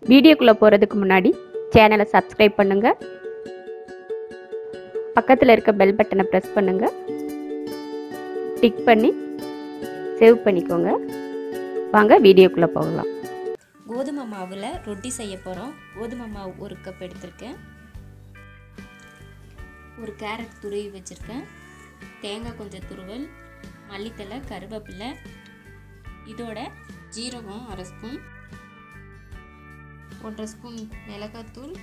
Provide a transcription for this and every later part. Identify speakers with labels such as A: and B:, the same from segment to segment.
A: வீடியோக்குள்ளே போகிறதுக்கு முன்னாடி சேனலை சப்ஸ்கிரைப் பண்ணுங்கள் பக்கத்தில் இருக்க பெல் பட்டனை ப்ரெஸ் பண்ணுங்கள் டிக் பண்ணி சேவ் பண்ணிக்கோங்க வாங்க வீடியோக்குள்ளே போகலாம்
B: கோதுமை மாவில் ரொட்டி செய்ய போகிறோம் கோதுமை மாவு ஒரு கப் எடுத்திருக்கேன் ஒரு கேரட் துருவி வச்சுருக்கேன் தேங்காய் கொஞ்சம் துருவல் மல்லித்தலை கருவேப்பிலை இதோட ஜீரகம் அரை ஸ்பூன் ஒன்றரை ஸ்பூன் மிளகாத்தூள்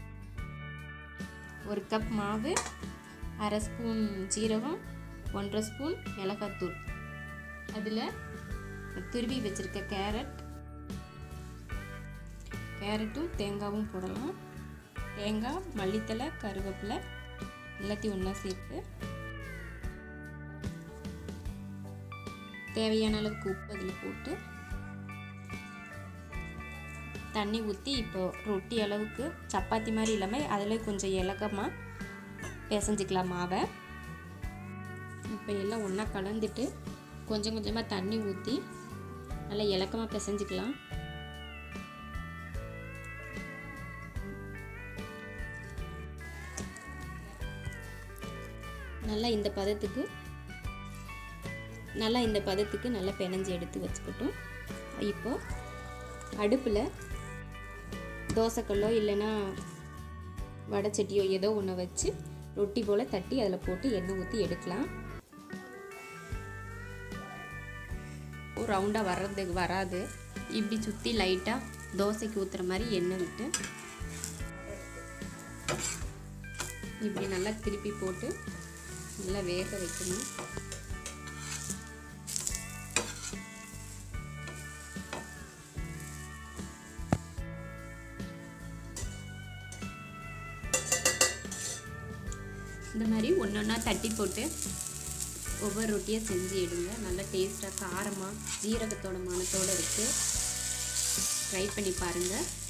B: ஒரு கப் மாவு அரை ஸ்பூன் ஜீரகம் ஒன்றரை ஸ்பூன் மிளகாத்தூள் அதில் துருவி வச்சுருக்க கேரட் கேரட்டும் தேங்காவும் போடலாம் தேங்காய் மல்லித்தலை கருவேப்பிலை எல்லாத்தையும் ஒன்றா சேர்த்து தேவையான அளவுக்கு உப்பு அதில் போட்டு தண்ணி ஊற்றி இப்போ ரொட்டி அளவுக்கு சப்பாத்தி மாதிரி இல்லாமல் அதில் கொஞ்சம் இலக்கமாக பிசைஞ்சிக்கலாம் மாவை இப்போ எல்லாம் ஒன்றா கலந்துட்டு கொஞ்சம் கொஞ்சமாக தண்ணி ஊற்றி நல்லா இலக்கமாக பிசைஞ்சிக்கலாம் நல்லா இந்த பதத்துக்கு நல்லா இந்த பதத்துக்கு நல்லா பிணைஞ்சு எடுத்து வச்சுக்கிட்டோம் இப்போ அடுப்பில் தோசைக்கல்லோ இல்லைன்னா வடைச்சட்டியோ ஏதோ ஒன்று வச்சு ரொட்டி போல் தட்டி அதில் போட்டு எண்ணெய் ஊற்றி எடுக்கலாம் ரவுண்டாக வர்றது வராது இப்படி சுற்றி லைட்டாக தோசைக்கு ஊற்றுற மாதிரி எண்ணெய் விட்டு இப்படி நல்லா திருப்பி போட்டு நல்லா வேக வைக்கணும் இந்த மாதிரி ஒன்று ஒன்றா தட்டி போட்டு ஒவ்வொரு ரொட்டியை செஞ்சு எடுங்க நல்லா டேஸ்ட்டாக காரமாக ஜீரகத்தோட மணத்தோடு இருக்குது ட்ரை பண்ணி பாருங்கள்